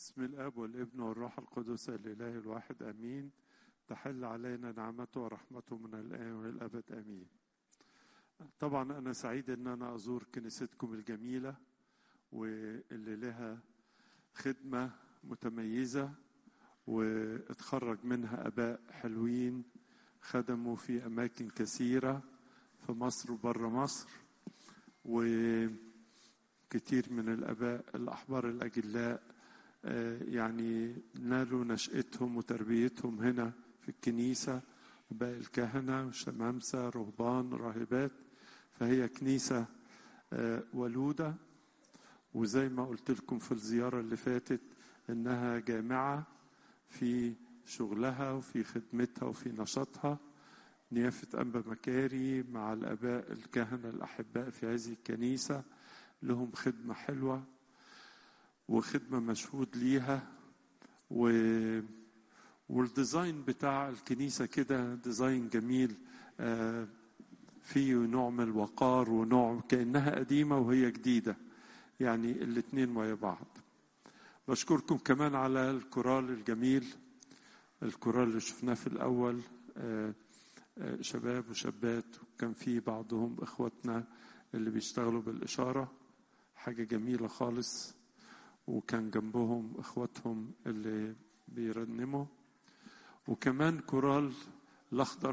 بسم الاب والابن والروح القدس الاله الواحد امين تحل علينا نعمته ورحمته من الان والى الابد امين طبعا انا سعيد ان انا ازور كنيستكم الجميله واللي لها خدمه متميزه واتخرج منها اباء حلوين خدموا في اماكن كثيره في مصر وبره مصر وكتير من الاباء الاحبار الاجلاء يعني نالوا نشأتهم وتربيتهم هنا في الكنيسة باقي الكهنة شمامسة رهبان راهبات فهي كنيسة ولودة وزي ما قلت لكم في الزيارة اللي فاتت إنها جامعة في شغلها وفي خدمتها وفي نشاطها نيافة أنبا مكاري مع الآباء الكهنة الأحباء في هذه الكنيسة لهم خدمة حلوة وخدمة مشهود ليها و... والديزاين بتاع الكنيسة كده ديزاين جميل آه فيه نوع من الوقار ونوع كأنها قديمة وهي جديدة يعني الاتنين ويا بعض بشكركم كمان على الكورال الجميل الكورال اللي شفناه في الأول آه آه شباب وشابات وكان في بعضهم إخواتنا اللي بيشتغلوا بالإشارة حاجة جميلة خالص وكان جنبهم اخواتهم اللي بيرنموا وكمان كورال الاخضر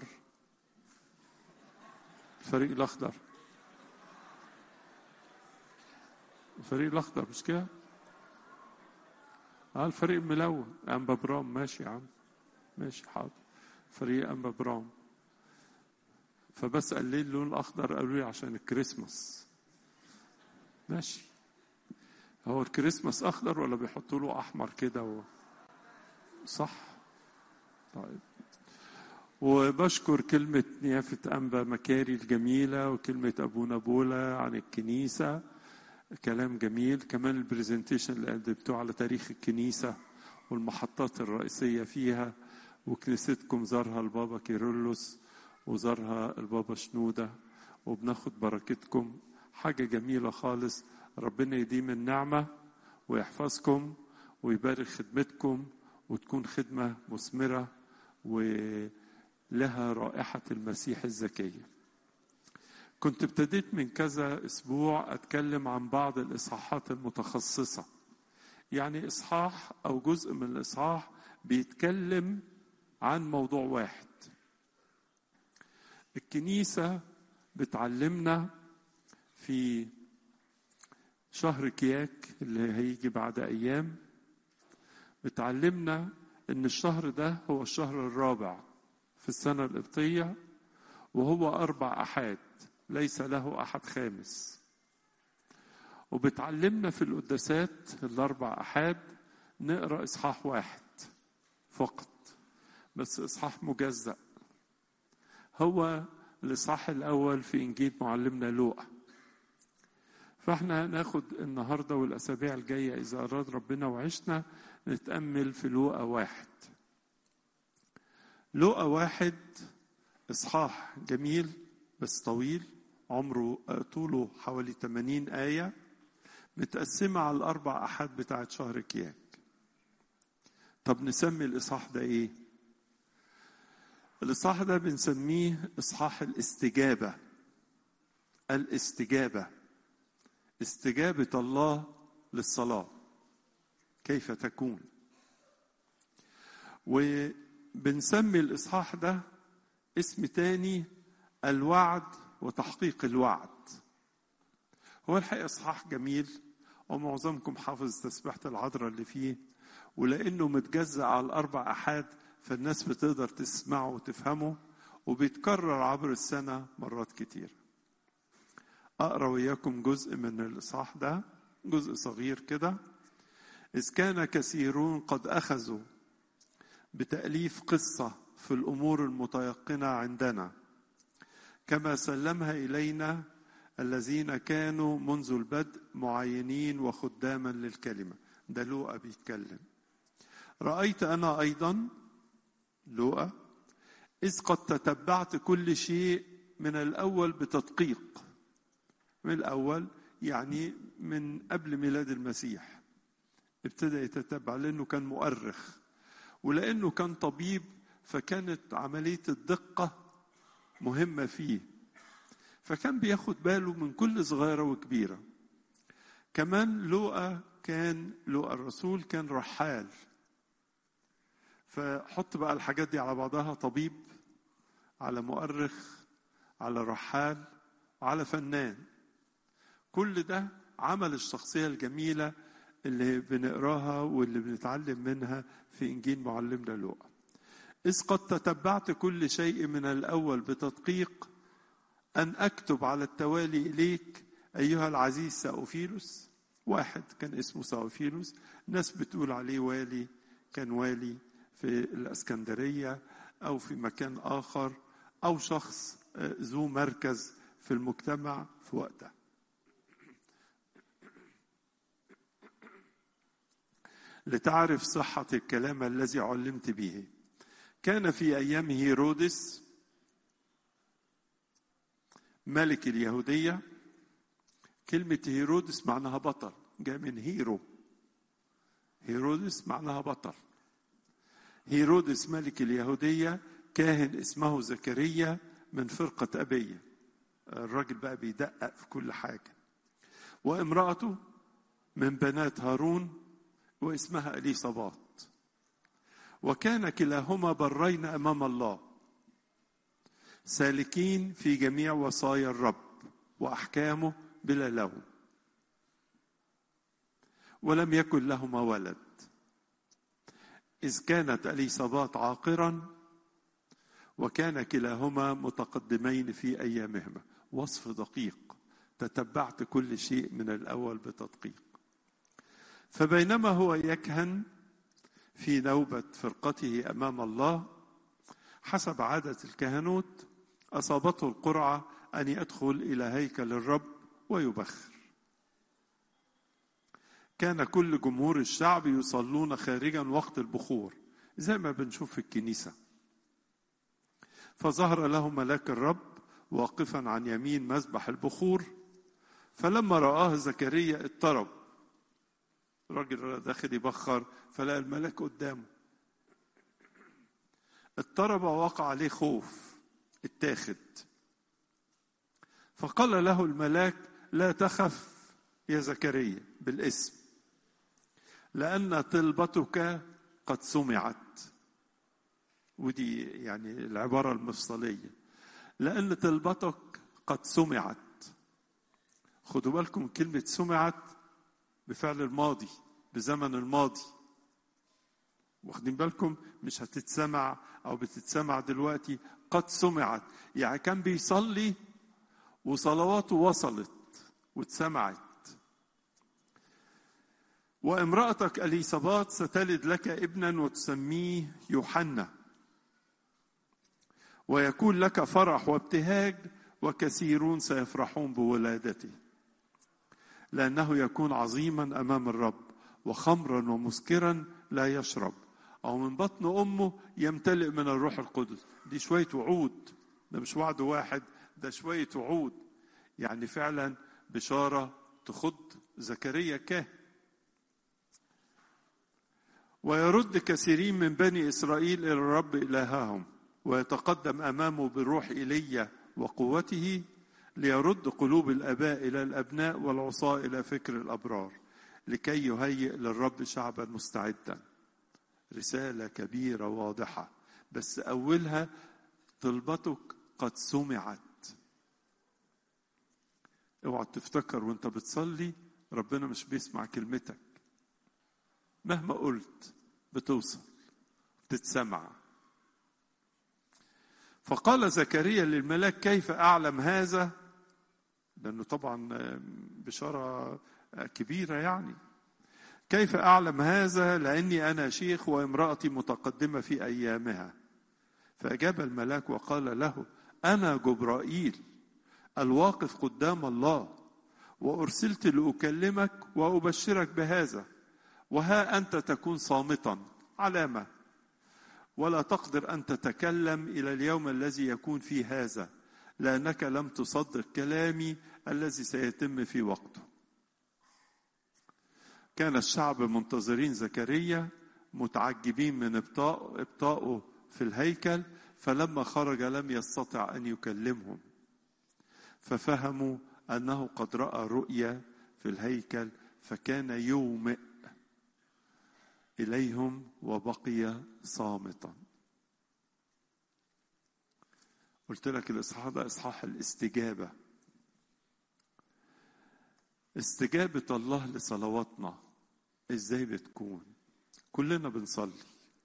الفريق الاخضر الفريق الاخضر مش كده اه الفريق الملون انبا برام ماشي يا عم ماشي حاضر فريق انبا برام فبسأل ليه اللون الاخضر قالوا لي عشان الكريسماس ماشي هو الكريسماس اخضر ولا بيحطوا له احمر كده و... صح طيب وبشكر كلمة نيافة أنبا مكاري الجميلة وكلمة أبونا بولا عن الكنيسة كلام جميل كمان البرزنتيشن اللي قدمتوه على تاريخ الكنيسة والمحطات الرئيسية فيها وكنيستكم زارها البابا كيرلس وزارها البابا شنودة وبناخد بركتكم حاجة جميلة خالص ربنا يديم النعمة ويحفظكم ويبارك خدمتكم وتكون خدمة مثمرة ولها رائحة المسيح الزكية كنت ابتديت من كذا أسبوع أتكلم عن بعض الإصحاحات المتخصصة يعني إصحاح أو جزء من الإصحاح بيتكلم عن موضوع واحد الكنيسة بتعلمنا في شهر كياك اللي هيجي بعد ايام بتعلمنا ان الشهر ده هو الشهر الرابع في السنه القبطيه وهو اربع احاد ليس له احد خامس وبتعلمنا في القداسات الاربع احاد نقرا اصحاح واحد فقط بس اصحاح مجزأ هو الاصحاح الاول في انجيل معلمنا لوقا فاحنا هناخد النهارده والاسابيع الجايه اذا اراد ربنا وعشنا نتامل في لوقا واحد لوقا واحد اصحاح جميل بس طويل عمره طوله حوالي 80 آية متقسمة على الأربع أحد بتاعت شهر كياك طب نسمي الإصحاح ده إيه؟ الإصحاح ده بنسميه إصحاح الاستجابة الاستجابة استجابة الله للصلاة كيف تكون وبنسمي الإصحاح ده اسم تاني الوعد وتحقيق الوعد هو الحقيقة إصحاح جميل ومعظمكم حافظ تسبيحة العذراء اللي فيه ولأنه متجزأ على الأربع أحاد فالناس بتقدر تسمعه وتفهمه وبيتكرر عبر السنة مرات كتير أقرأ وإياكم جزء من الإصحاح ده جزء صغير كده إذ كان كثيرون قد أخذوا بتأليف قصة في الأمور المتيقنة عندنا كما سلمها إلينا الذين كانوا منذ البدء معينين وخداما للكلمة ده لوقا بيتكلم رأيت أنا أيضا لوقا إذ قد تتبعت كل شيء من الأول بتدقيق من الأول يعني من قبل ميلاد المسيح ابتدى يتتبع لأنه كان مؤرخ ولأنه كان طبيب فكانت عملية الدقة مهمة فيه فكان بياخد باله من كل صغيرة وكبيرة كمان لوقا كان لوقا الرسول كان رحال فحط بقى الحاجات دي على بعضها طبيب على مؤرخ على رحال على فنان كل ده عمل الشخصية الجميلة اللي بنقراها واللي بنتعلم منها في إنجيل معلمنا لوقا إذ قد تتبعت كل شيء من الأول بتدقيق أن أكتب على التوالي إليك أيها العزيز ساوفيلوس واحد كان اسمه ساوفيلوس ناس بتقول عليه والي كان والي في الاسكندريه او في مكان اخر او شخص ذو مركز في المجتمع في وقته لتعرف صحة الكلام الذي علمت به كان في أيام هيرودس ملك اليهودية كلمة هيرودس معناها بطل جاء من هيرو هيرودس معناها بطل هيرودس ملك اليهودية كاهن اسمه زكريا من فرقة أبية الراجل بقى بيدقق في كل حاجة وامرأته من بنات هارون واسمها أليصابات وكان كلاهما برين أمام الله سالكين في جميع وصايا الرب وأحكامه بلا لوم ولم يكن لهما ولد إذ كانت أليصابات عاقرا وكان كلاهما متقدمين في أيامهما وصف دقيق تتبعت كل شيء من الأول بتدقيق فبينما هو يكهن في نوبة فرقته أمام الله حسب عادة الكهنوت أصابته القرعة أن يدخل إلى هيكل الرب ويبخر كان كل جمهور الشعب يصلون خارجا وقت البخور زي ما بنشوف في الكنيسة فظهر له ملاك الرب واقفا عن يمين مذبح البخور فلما رآه زكريا اضطرب الراجل داخل يبخر فلقى الملاك قدامه اضطرب ووقع عليه خوف اتاخد فقال له الملاك لا تخف يا زكريا بالاسم لأن طلبتك قد سمعت ودي يعني العبارة المفصلية لأن طلبتك قد سمعت خدوا بالكم كلمة سمعت بفعل الماضي بزمن الماضي واخدين بالكم مش هتتسمع أو بتتسمع دلوقتي قد سمعت يعني كان بيصلي وصلواته وصلت واتسمعت وامرأتك أليصابات ستلد لك ابنا وتسميه يوحنا ويكون لك فرح وابتهاج وكثيرون سيفرحون بولادته لأنه يكون عظيما أمام الرب وخمرا ومسكرا لا يشرب أو من بطن أمه يمتلئ من الروح القدس دي شوية وعود ده مش وعد واحد ده شوية وعود يعني فعلا بشارة تخض زكريا كاهن ويرد كثيرين من بني إسرائيل إلى الرب إلههم ويتقدم أمامه بروح إيليا وقوته ليرد قلوب الآباء إلى الأبناء والعصاة إلى فكر الأبرار لكي يهيئ للرب شعبا مستعدا رسالة كبيرة واضحة بس أولها طلبتك قد سمعت اوعى تفتكر وانت بتصلي ربنا مش بيسمع كلمتك مهما قلت بتوصل تتسمع فقال زكريا للملاك كيف اعلم هذا لانه طبعا بشاره كبيره يعني كيف اعلم هذا لاني انا شيخ وامراتي متقدمه في ايامها فاجاب الملاك وقال له انا جبرائيل الواقف قدام الله وارسلت لاكلمك وابشرك بهذا وها انت تكون صامتا علامه ولا تقدر ان تتكلم الى اليوم الذي يكون فيه هذا لانك لم تصدق كلامي الذي سيتم في وقته كان الشعب منتظرين زكريا متعجبين من ابطاء ابطائه في الهيكل فلما خرج لم يستطع ان يكلمهم ففهموا انه قد راى رؤيا في الهيكل فكان يومئ اليهم وبقي صامتا قلت لك الاصحاح ده اصحاح الاستجابه استجابه الله لصلواتنا ازاي بتكون كلنا بنصلي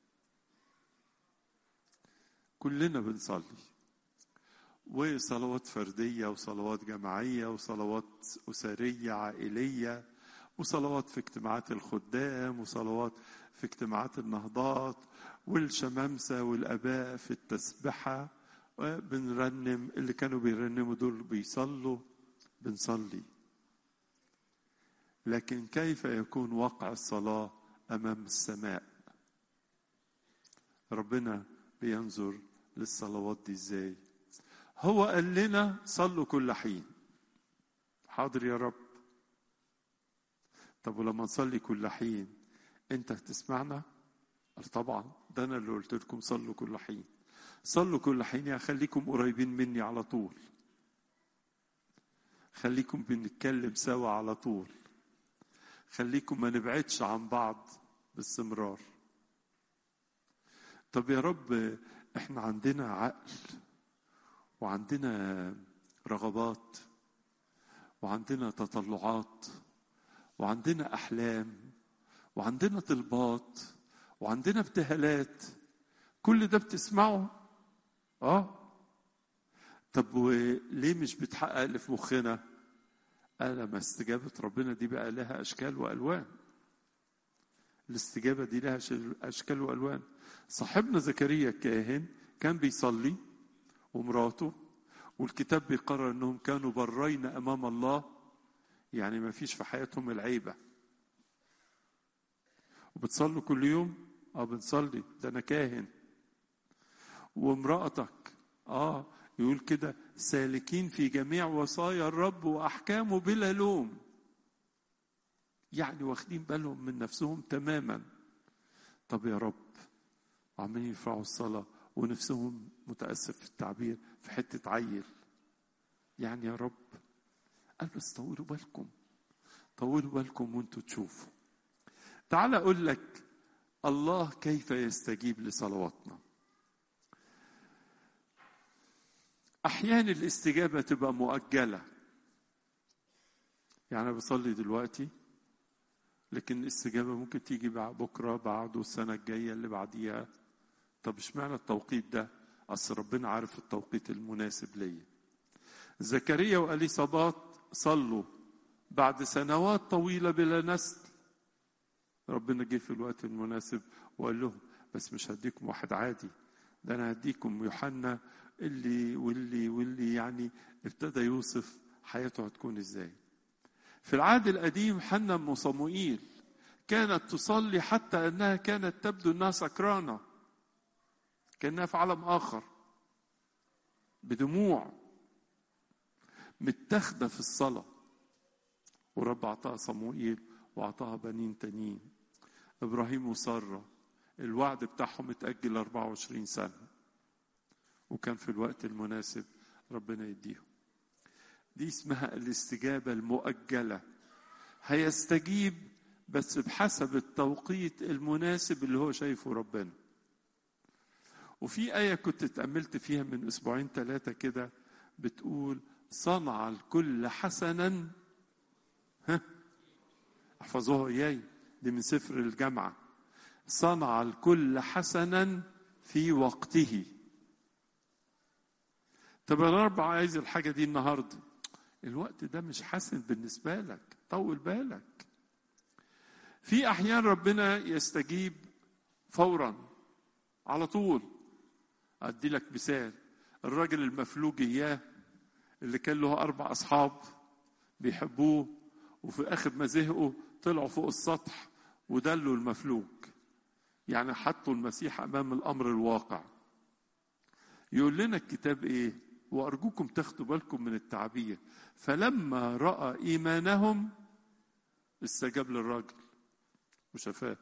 كلنا بنصلي وصلوات فرديه وصلوات جماعيه وصلوات اسريه عائليه وصلوات في اجتماعات الخدام وصلوات في اجتماعات النهضات والشمامسه والاباء في التسبحه بنرنم اللي كانوا بيرنموا دول بيصلوا بنصلي لكن كيف يكون وقع الصلاه امام السماء ربنا بينظر للصلوات دي ازاي هو قال لنا صلوا كل حين حاضر يا رب طب ولما نصلي كل حين انت هتسمعنا قال طبعا ده انا اللي قلت لكم صلوا كل حين صلوا كل حين يعني خليكم قريبين مني على طول خليكم بنتكلم سوا على طول خليكم ما نبعدش عن بعض باستمرار طب يا رب احنا عندنا عقل وعندنا رغبات وعندنا تطلعات وعندنا احلام وعندنا طلبات وعندنا ابتهالات كل ده بتسمعه اه طب وليه مش بتحقق اللي في مخنا قال ما استجابة ربنا دي بقى لها أشكال وألوان الاستجابة دي لها أشكال وألوان صاحبنا زكريا الكاهن كان بيصلي ومراته والكتاب بيقرر انهم كانوا برين امام الله يعني ما فيش في حياتهم العيبه وبتصلوا كل يوم اه بنصلي ده انا كاهن وامرأتك اه يقول كده سالكين في جميع وصايا الرب واحكامه بلا لوم يعني واخدين بالهم من نفسهم تماما طب يا رب وعمالين يرفعوا الصلاه ونفسهم متاسف في التعبير في حته عيل يعني يا رب قال بس طولوا بالكم طولوا بالكم وانتوا تشوفوا تعال اقول لك الله كيف يستجيب لصلواتنا احيانا الاستجابه تبقى مؤجله يعني انا بصلي دلوقتي لكن الاستجابه ممكن تيجي بعد بكره بعده السنه الجايه اللي بعديها طب اشمعنى التوقيت ده اصل ربنا عارف التوقيت المناسب ليا زكريا واليصابات صلوا بعد سنوات طويله بلا نسل ربنا جه في الوقت المناسب وقال لهم بس مش هديكم واحد عادي ده انا هديكم يوحنا اللي واللي واللي يعني ابتدى يوصف حياته هتكون ازاي في العهد القديم حنا ام صموئيل كانت تصلي حتى انها كانت تبدو انها سكرانه كانها في عالم اخر بدموع متاخده في الصلاه ورب اعطاها صموئيل واعطاها بنين تانيين ابراهيم وساره الوعد بتاعهم اتاجل 24 سنه وكان في الوقت المناسب ربنا يديهم دي اسمها الاستجابه المؤجله هيستجيب بس بحسب التوقيت المناسب اللي هو شايفه ربنا وفي آية كنت اتأملت فيها من أسبوعين ثلاثة كده بتقول صنع الكل حسنا ها احفظوها إياي دي من سفر الجامعة صنع الكل حسنا في وقته طب يا رب عايز الحاجة دي النهاردة الوقت ده مش حسن بالنسبة لك طول بالك في أحيان ربنا يستجيب فورا على طول أدي لك مثال الراجل المفلوج إياه اللي كان له أربع أصحاب بيحبوه وفي آخر ما زهقوا طلعوا فوق السطح ودلوا المفلوج يعني حطوا المسيح أمام الأمر الواقع يقول لنا الكتاب إيه وأرجوكم تاخدوا بالكم من التعبير فلما رأى إيمانهم استجاب للراجل وشفاه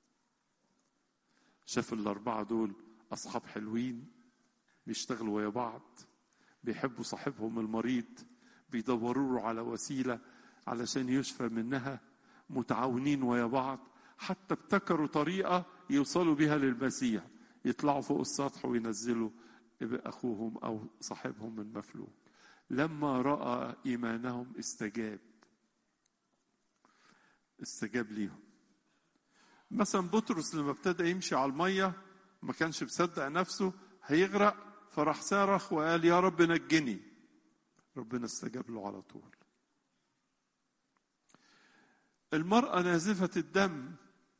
شاف الأربعة دول أصحاب حلوين بيشتغلوا ويا بعض بيحبوا صاحبهم المريض بيدوروا له على وسيلة علشان يشفى منها متعاونين ويا بعض حتى ابتكروا طريقة يوصلوا بها للمسيح يطلعوا فوق السطح وينزلوا أخوهم أو صاحبهم من مفلوج لما رأى إيمانهم استجاب استجاب ليهم مثلا بطرس لما ابتدى يمشي على المية ما كانش مصدق نفسه هيغرق فراح صرخ وقال يا رب نجني ربنا استجاب له على طول المرأة نازفة الدم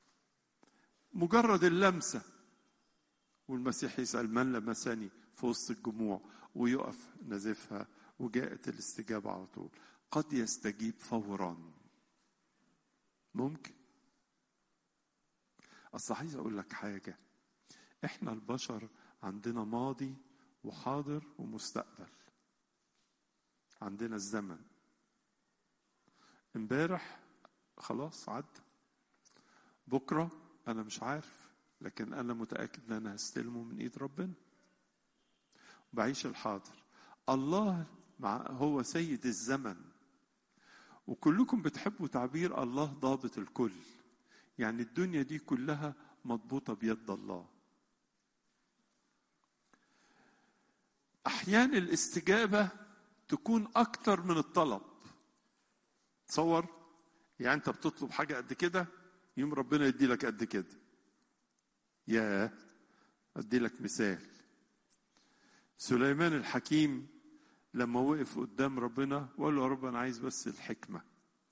مجرد اللمسة والمسيح يسأل من لمسني في وسط الجموع ويقف نازفها وجاءت الاستجابة على طول قد يستجيب فورا ممكن أصل عايز أقول لك حاجة إحنا البشر عندنا ماضي وحاضر ومستقبل عندنا الزمن امبارح خلاص عدى بكرة أنا مش عارف لكن أنا متأكد إن أنا هستلمه من إيد ربنا بعيش الحاضر الله مع هو سيد الزمن وكلكم بتحبوا تعبير الله ضابط الكل يعني الدنيا دي كلها مضبوطة بيد الله أحيانا الاستجابة تكون أكتر من الطلب تصور يعني أنت بتطلب حاجة قد كده يوم ربنا يدي لك قد كده يا أدي لك مثال سليمان الحكيم لما وقف قدام ربنا وقال له يا رب أنا عايز بس الحكمة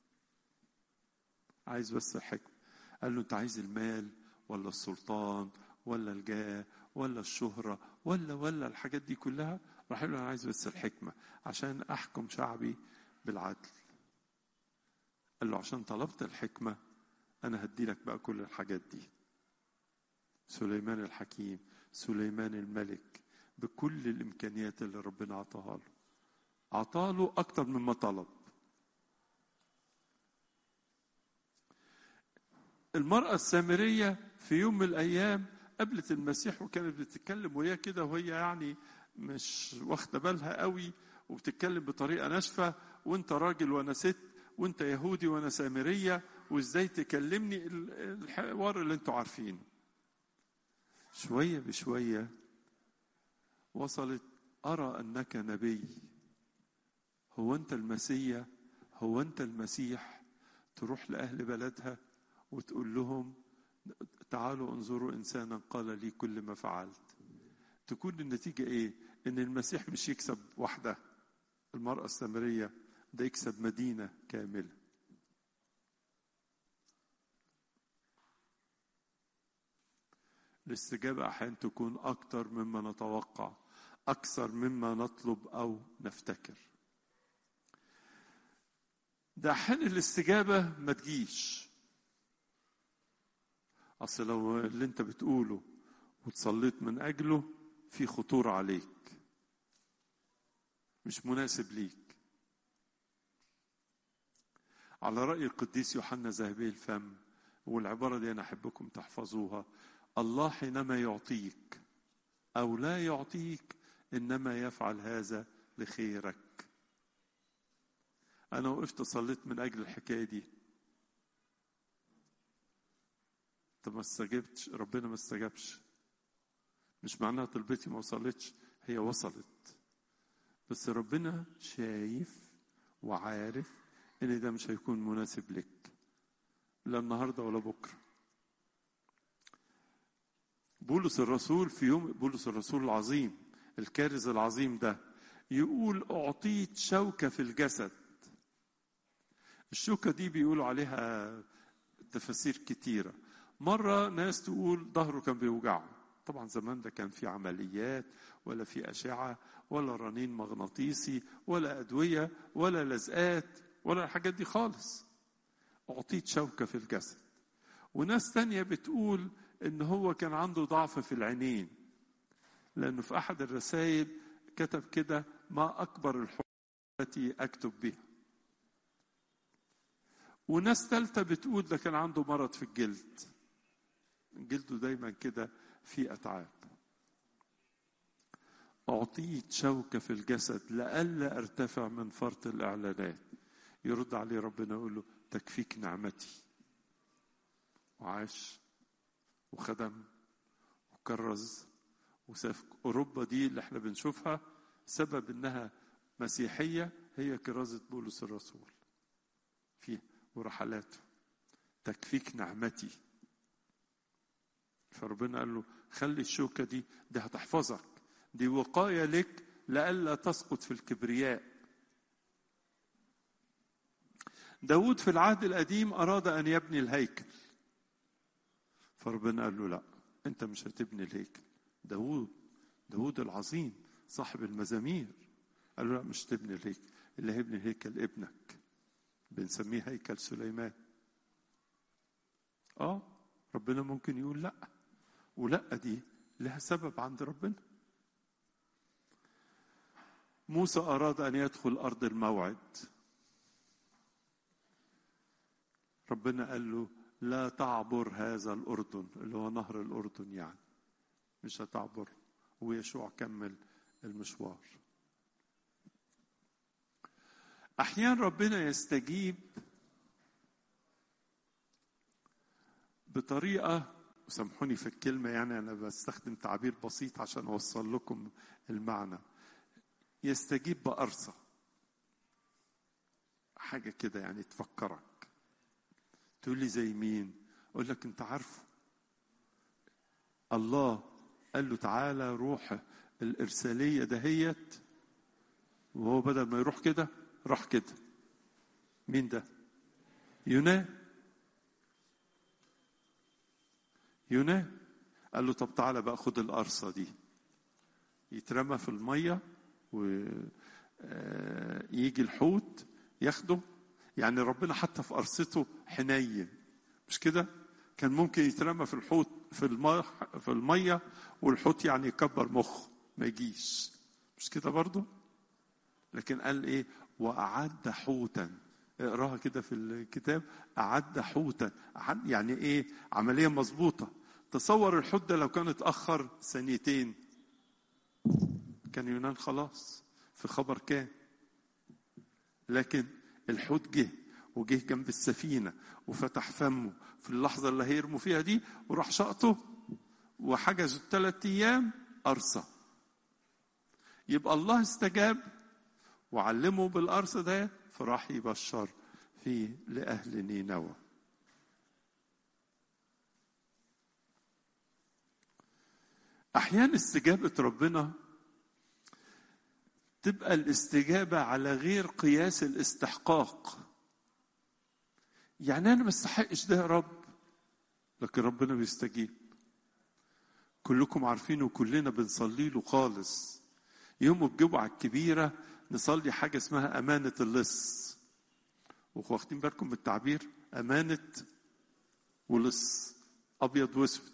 عايز بس الحكمة قال له أنت عايز المال ولا السلطان ولا الجاه ولا الشهرة ولا ولا الحاجات دي كلها راح له أنا عايز بس الحكمة عشان أحكم شعبي بالعدل قال له عشان طلبت الحكمة أنا هدي لك بقى كل الحاجات دي سليمان الحكيم سليمان الملك بكل الإمكانيات اللي ربنا عطاها له عطاله أكتر مما طلب المرأة السامرية في يوم من الأيام قابلت المسيح وكانت بتتكلم وهي كده وهي يعني مش واخدة بالها قوي وبتتكلم بطريقة ناشفة وانت راجل وانا ست وانت يهودي وانا سامرية وازاي تكلمني الحوار اللي انتوا عارفينه شوية بشوية وصلت أرى أنك نبي هو أنت المسيح هو أنت المسيح تروح لأهل بلدها وتقول لهم تعالوا انظروا إنسانا قال لي كل ما فعلت تكون النتيجة إيه إن المسيح مش يكسب واحدة المرأة السامرية ده يكسب مدينة كاملة الاستجابة أحيانا تكون أكثر مما نتوقع أكثر مما نطلب أو نفتكر ده أحيانا الاستجابة ما تجيش أصل لو اللي أنت بتقوله وتصليت من أجله في خطورة عليك مش مناسب ليك على رأي القديس يوحنا ذهبي الفم والعبارة دي أنا أحبكم تحفظوها الله حينما يعطيك او لا يعطيك انما يفعل هذا لخيرك انا وقفت صليت من اجل الحكايه دي طب ما استجبتش ربنا ما استجابش مش معناها طلبتي ما وصلتش هي وصلت بس ربنا شايف وعارف ان ده مش هيكون مناسب لك لا النهارده ولا بكره بولس الرسول في يوم بولس الرسول العظيم الكارز العظيم ده يقول أعطيت شوكة في الجسد الشوكة دي بيقولوا عليها تفاسير كتيرة مرة ناس تقول ظهره كان بيوجعه طبعا زمان ده كان في عمليات ولا في أشعة ولا رنين مغناطيسي ولا أدوية ولا لزقات ولا الحاجات دي خالص أعطيت شوكة في الجسد وناس تانية بتقول ان هو كان عنده ضعف في العينين لانه في احد الرسائل كتب كده ما اكبر الحروف التي اكتب بها وناس تالتة بتقول ده كان عنده مرض في الجلد جلده دايما كده في أتعاب أعطيت شوكة في الجسد لئلا أرتفع من فرط الإعلانات يرد عليه ربنا يقول له تكفيك نعمتي وعاش وخدم وكرز وساف أوروبا دي اللي احنا بنشوفها سبب إنها مسيحية هي كرازة بولس الرسول فيه ورحلاته تكفيك نعمتي فربنا قال له خلي الشوكة دي دي هتحفظك دي وقاية لك لئلا تسقط في الكبرياء داود في العهد القديم أراد أن يبني الهيكل فربنا قال له لا أنت مش هتبني الهيكل داود داود العظيم صاحب المزامير قال له لا مش تبني الهيكل اللي هيبني الهيكل ابنك بنسميه هيكل سليمان اه ربنا ممكن يقول لا ولا دي لها سبب عند ربنا موسى أراد أن يدخل أرض الموعد ربنا قال له لا تعبر هذا الأردن اللي هو نهر الأردن يعني مش هتعبر ويشوع كمل المشوار أحيانا ربنا يستجيب بطريقة وسامحوني في الكلمة يعني أنا بستخدم تعبير بسيط عشان أوصل لكم المعنى يستجيب بأرصة حاجة كده يعني تفكرك تقول لي زي مين أقول لك أنت عارفه الله قال له تعالى روح الإرسالية دهيت وهو بدل ما يروح كده راح كده مين ده يونان يونان قال له طب تعالى بقى خد القرصة دي يترمى في المية ويجي الحوت ياخده يعني ربنا حتى في قرصته حنين مش كده كان ممكن يترمى في الحوت في المية في المية والحوت يعني يكبر مخه ما يجيش مش كده برضه لكن قال ايه واعد حوتا اقراها كده في الكتاب اعد حوتا أعد يعني ايه عمليه مظبوطه تصور الحوت ده لو كان اتاخر ثانيتين كان يونان خلاص في خبر كان لكن الحوت جه وجه جنب السفينه وفتح فمه في اللحظه اللي هيرموا فيها دي وراح شقطه وحجزوا الثلاث ايام ارصى يبقى الله استجاب وعلمه بالأرض ده فراح يبشر فيه لأهل نينوى أحيانا استجابة ربنا تبقى الاستجابة على غير قياس الاستحقاق يعني أنا ما استحقش ده يا رب لكن ربنا بيستجيب كلكم عارفين وكلنا بنصلي له خالص يوم الجمعة الكبيرة نصلي حاجة اسمها أمانة اللص واخدين بالكم بالتعبير أمانة ولص أبيض وأسود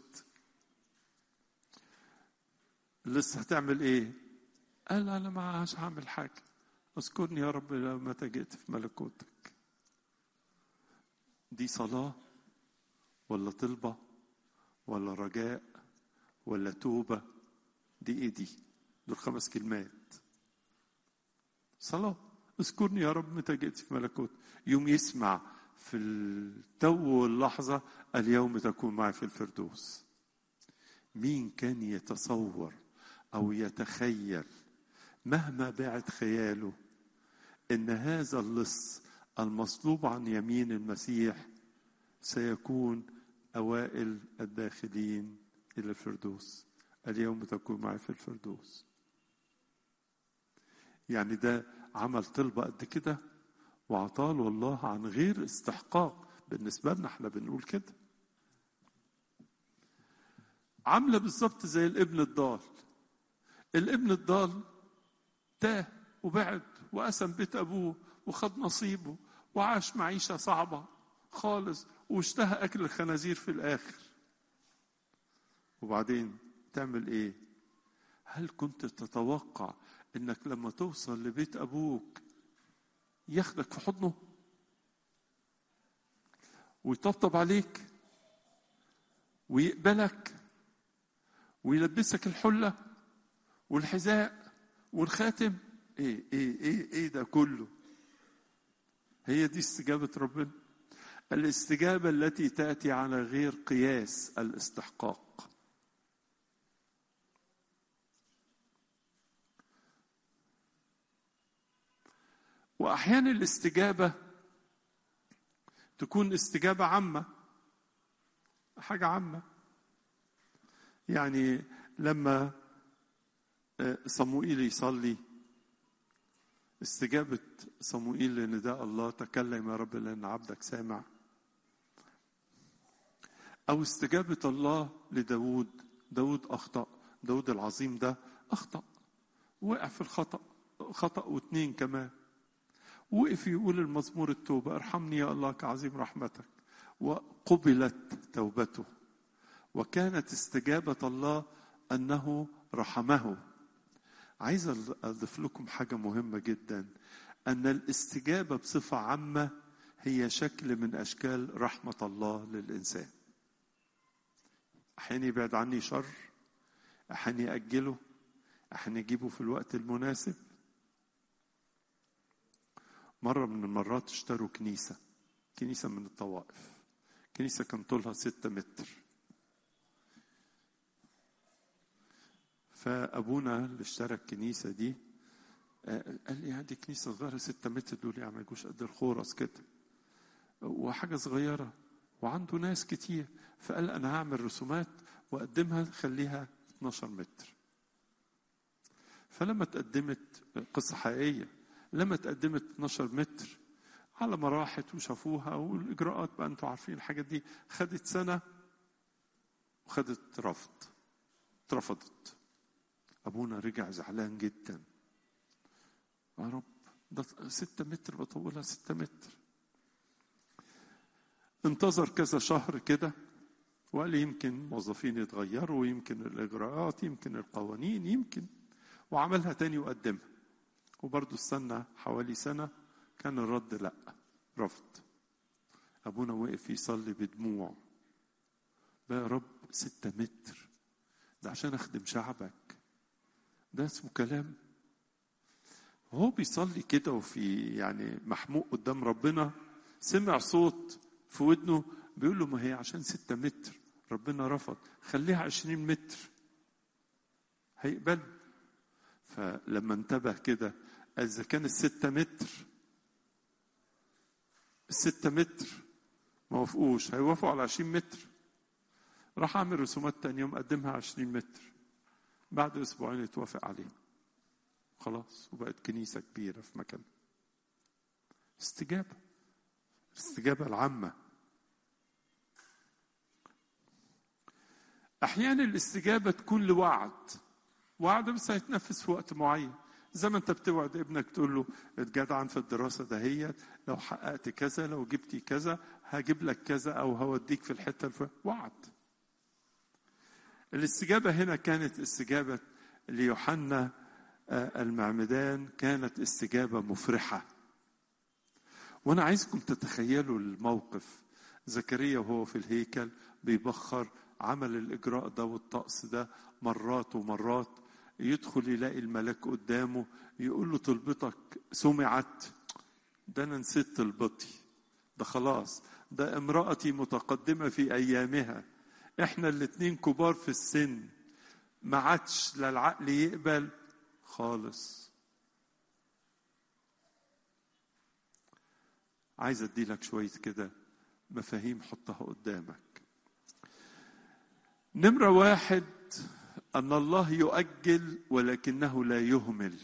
اللص هتعمل إيه؟ قال أنا ما مش هعمل حاجة اذكرني يا رب لما جئت في ملكوتك دي صلاة ولا طلبة ولا رجاء ولا توبة دي ايه دي دول خمس كلمات صلاة اذكرني يا رب متى جئت في ملكوت يوم يسمع في التو واللحظة اليوم تكون معي في الفردوس مين كان يتصور أو يتخيل مهما بعد خياله ان هذا اللص المصلوب عن يمين المسيح سيكون اوائل الداخلين الى الفردوس اليوم تكون معي في الفردوس يعني ده عمل طلبة قد كده وعطاله الله عن غير استحقاق بالنسبة لنا احنا بنقول كده عاملة بالظبط زي الابن الضال الابن الضال تاه وبعد وقسم بيت ابوه وخد نصيبه وعاش معيشة صعبة خالص واشتهى أكل الخنازير في الآخر وبعدين تعمل إيه؟ هل كنت تتوقع إنك لما توصل لبيت أبوك ياخدك في حضنه؟ ويطبطب عليك ويقبلك ويلبسك الحلة والحذاء والخاتم ايه ايه ايه ايه ده كله هي دي استجابة ربنا الاستجابة التي تأتي على غير قياس الاستحقاق وأحيانا الاستجابة تكون استجابة عامة حاجة عامة يعني لما صموئيل يصلي استجابة صموئيل لنداء الله تكلم يا رب لأن عبدك سامع أو استجابة الله لداود داود أخطأ داود العظيم ده أخطأ وقع في الخطأ خطأ واتنين كمان وقف يقول المزمور التوبة ارحمني يا الله كعظيم رحمتك وقبلت توبته وكانت استجابة الله أنه رحمه عايز أضيف لكم حاجة مهمة جدا أن الاستجابة بصفة عامة هي شكل من أشكال رحمة الله للإنسان أحيانا يبعد عني شر أحيانا يأجله أحيانا يجيبه في الوقت المناسب مرة من المرات اشتروا كنيسة كنيسة من الطوائف كنيسة كان طولها ستة متر فابونا اللي اشترى الكنيسه دي قال لي هذه كنيسه صغيره 6 متر دول يعني ما يجوش قد الخورس كده وحاجه صغيره وعنده ناس كتير فقال انا هعمل رسومات واقدمها خليها 12 متر فلما تقدمت قصه حقيقيه لما تقدمت 12 متر على ما راحت وشافوها والاجراءات بقى انتوا عارفين الحاجات دي خدت سنه وخدت رفض اترفضت أبونا رجع زعلان جدا يا رب ده ستة متر بطولها ستة متر انتظر كذا شهر كده وقال يمكن موظفين يتغيروا يمكن الإجراءات يمكن القوانين يمكن وعملها تاني وقدمها وبرضه استنى حوالي سنة كان الرد لأ رفض أبونا وقف يصلي بدموع بقى يا رب ستة متر ده عشان أخدم شعبك ده اسمه كلام هو بيصلي كده وفي يعني محموق قدام ربنا سمع صوت في ودنه بيقول له ما هي عشان ستة متر ربنا رفض خليها عشرين متر هيقبل فلما انتبه كده قال إذا كان الستة متر الستة متر ما وافقوش هيوافقوا على عشرين متر راح أعمل رسومات تاني يوم قدمها عشرين متر بعد اسبوعين اتوافق عليه خلاص وبقت كنيسه كبيره في مكان استجابه الاستجابه العامه احيانا الاستجابه تكون لوعد وعد بس هيتنفذ في وقت معين زي ما انت بتوعد ابنك تقول له اتجدعن في الدراسه دهيت لو حققت كذا لو جبتي كذا هجيب لك كذا او هوديك في الحته الف... وعد الاستجابة هنا كانت استجابة ليوحنا المعمدان كانت استجابة مفرحة وأنا عايزكم تتخيلوا الموقف زكريا وهو في الهيكل بيبخر عمل الإجراء ده والطقس ده مرات ومرات يدخل يلاقي الملاك قدامه يقول له طلبتك سمعت ده أنا نسيت طلبتي ده خلاص ده امرأتي متقدمة في أيامها احنا الاتنين كبار في السن ما عادش لا العقل يقبل خالص عايز ادي لك شويه كده مفاهيم حطها قدامك نمره واحد ان الله يؤجل ولكنه لا يهمل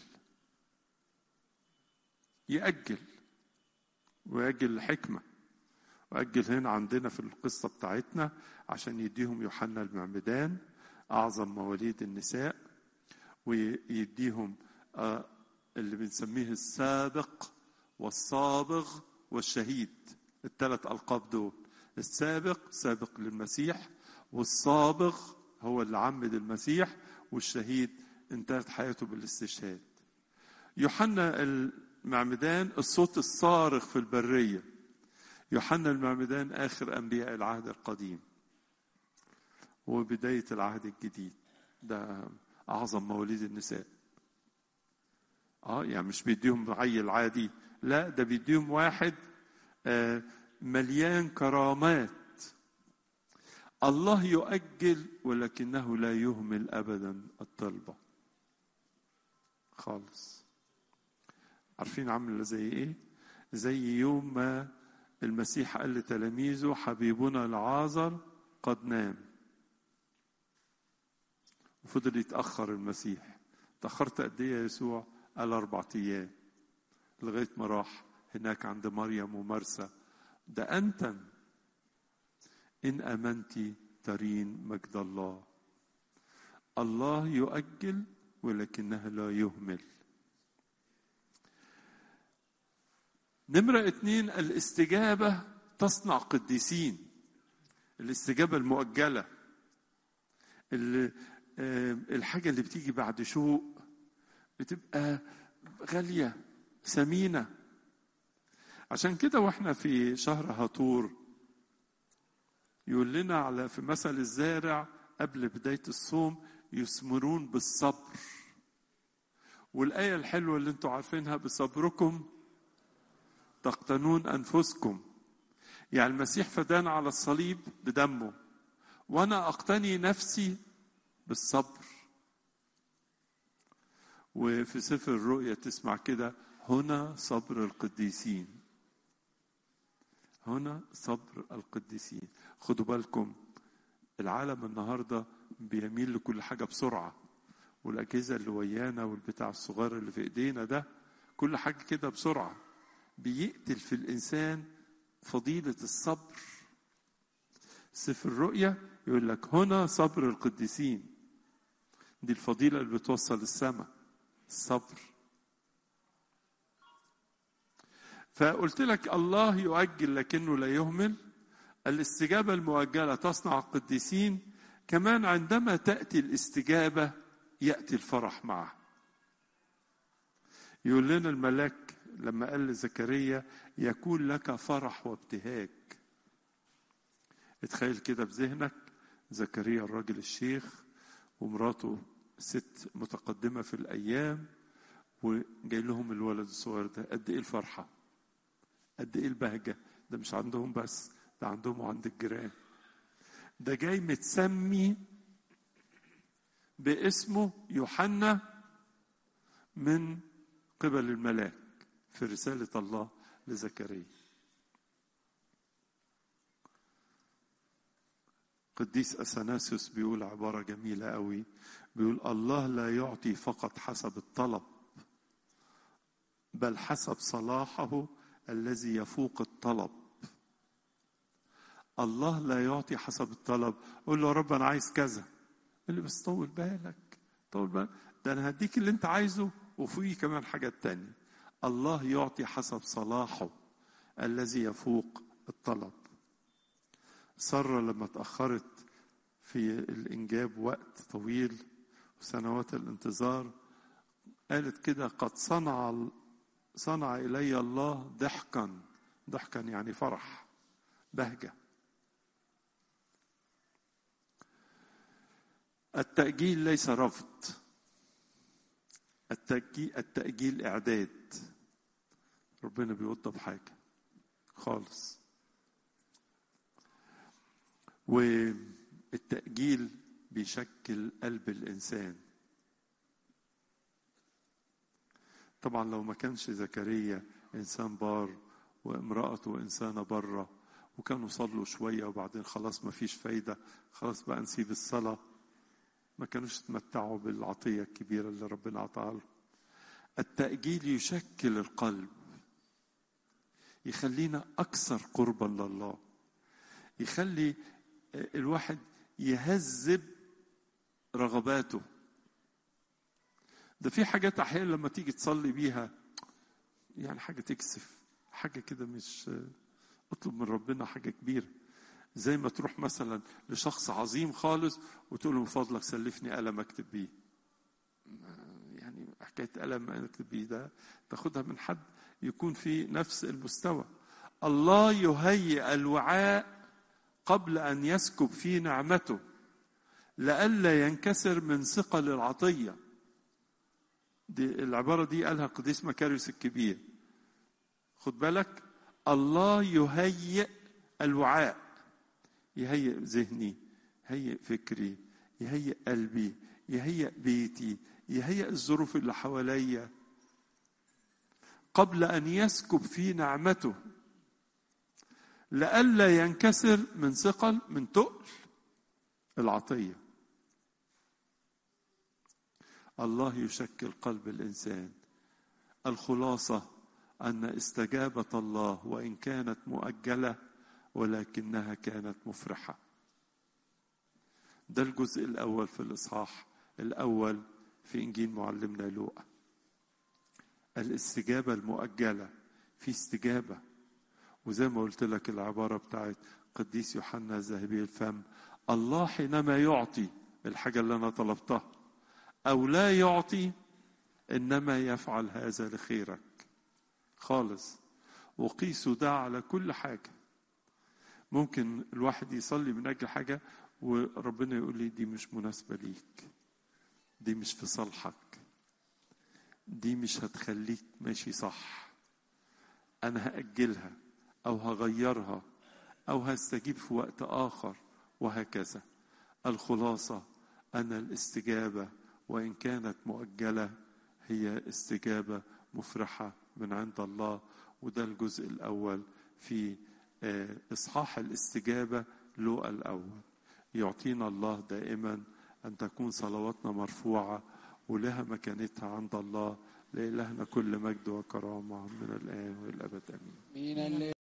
يأجل ويأجل الحكمه وأجل هنا عندنا في القصة بتاعتنا عشان يديهم يوحنا المعمدان أعظم مواليد النساء ويديهم اللي بنسميه السابق والصابغ والشهيد الثلاث ألقاب دول السابق سابق للمسيح والصابغ هو اللي عمد المسيح والشهيد انتهت حياته بالاستشهاد يوحنا المعمدان الصوت الصارخ في البريه يوحنا المعمدان آخر أنبياء العهد القديم وبداية العهد الجديد ده أعظم مواليد النساء اه يعني مش بيديهم عيل عادي لا ده بيديهم واحد آه مليان كرامات الله يؤجل ولكنه لا يهمل ابدا الطلبه خالص عارفين عامله زي ايه زي يوم ما المسيح قال لتلاميذه حبيبنا العازر قد نام وفضل يتاخر المسيح تاخرت قد ايه يا يسوع قال اربع ايام لغايه ما راح هناك عند مريم ومرسى ده انت ان امنت ترين مجد الله الله يؤجل ولكنه لا يهمل نمرة اتنين الاستجابة تصنع قديسين الاستجابة المؤجلة اللي الحاجة اللي بتيجي بعد شوق بتبقى غالية ثمينة عشان كده واحنا في شهر هطور يقول لنا على في مثل الزارع قبل بداية الصوم يثمرون بالصبر والآية الحلوة اللي انتوا عارفينها بصبركم تقتنون أنفسكم يعني المسيح فدانا على الصليب بدمه وأنا أقتني نفسي بالصبر وفي سفر الرؤيا تسمع كده هنا صبر القديسين هنا صبر القديسين خدوا بالكم العالم النهارده بيميل لكل حاجه بسرعه والاجهزه اللي ويانا والبتاع الصغير اللي في ايدينا ده كل حاجه كده بسرعه بيقتل في الانسان فضيله الصبر سفر الرؤيا يقول لك هنا صبر القديسين دي الفضيله اللي بتوصل السماء الصبر فقلت لك الله يؤجل لكنه لا يهمل الاستجابة المؤجلة تصنع القديسين كمان عندما تأتي الاستجابة يأتي الفرح معه يقول لنا الملاك لما قال لزكريا يكون لك فرح وابتهاج اتخيل كده بذهنك زكريا الراجل الشيخ ومراته ست متقدمة في الأيام وجاي لهم الولد الصغير ده قد إيه الفرحة قد إيه البهجة ده مش عندهم بس ده عندهم وعند الجيران ده جاي متسمي باسمه يوحنا من قبل الملاك في رسالة الله لزكريا قديس أثناسيوس بيقول عبارة جميلة قوي بيقول الله لا يعطي فقط حسب الطلب بل حسب صلاحه الذي يفوق الطلب الله لا يعطي حسب الطلب قول له يا رب انا عايز كذا قال لي بس طول بالك طول بالك ده انا هديك اللي انت عايزه وفيه كمان حاجات تانية الله يعطي حسب صلاحه الذي يفوق الطلب سارة لما تأخرت في الإنجاب وقت طويل وسنوات الانتظار قالت كده قد صنع صنع إلي الله ضحكا ضحكا يعني فرح بهجة التأجيل ليس رفض التأجيل, التأجيل إعداد ربنا بيوضب حاجة خالص والتأجيل بيشكل قلب الإنسان طبعا لو ما كانش زكريا إنسان بار وامرأته إنسانة بره وكانوا صلوا شوية وبعدين خلاص ما فيش فايدة خلاص بقى نسيب الصلاة ما كانوش يتمتعوا بالعطية الكبيرة اللي ربنا أعطاها لهم التأجيل يشكل القلب يخلينا أكثر قربا لله يخلي الواحد يهذب رغباته ده في حاجات احيانا لما تيجي تصلي بيها يعني حاجه تكسف حاجه كده مش اطلب من ربنا حاجه كبيره زي ما تروح مثلا لشخص عظيم خالص وتقول له من فضلك سلفني قلم اكتب بيه يعني حكايه قلم اكتب بيه ده تاخدها من حد يكون في نفس المستوى الله يهيئ الوعاء قبل ان يسكب فيه نعمته لئلا ينكسر من ثقل العطيه دي العباره دي قالها القديس مكاريوس الكبير خد بالك الله يهيئ الوعاء يهيئ ذهني يهيئ فكري يهيئ قلبي يهيئ بيتي يهيئ الظروف اللي حواليا قبل ان يسكب في نعمته لئلا ينكسر من ثقل من تقل العطيه الله يشكل قلب الانسان الخلاصه ان استجابه الله وان كانت مؤجله ولكنها كانت مفرحه ده الجزء الاول في الاصحاح الاول في انجيل معلمنا لوقا الاستجابه المؤجله في استجابه وزي ما قلت لك العباره بتاعت قديس يوحنا ذهبي الفم الله حينما يعطي الحاجه اللي انا طلبتها او لا يعطي انما يفعل هذا لخيرك خالص وقيسوا ده على كل حاجه ممكن الواحد يصلي من اجل حاجه وربنا يقول لي دي مش مناسبه ليك دي مش في صالحك دي مش هتخليك ماشي صح انا هاجلها او هغيرها او هستجيب في وقت اخر وهكذا الخلاصه ان الاستجابه وان كانت مؤجله هي استجابه مفرحه من عند الله وده الجزء الاول في اصحاح الاستجابه لوقا الاول يعطينا الله دائما ان تكون صلواتنا مرفوعه ولها مكانتها عند الله لإلهنا كل مجد وكرامه من الان والابد امين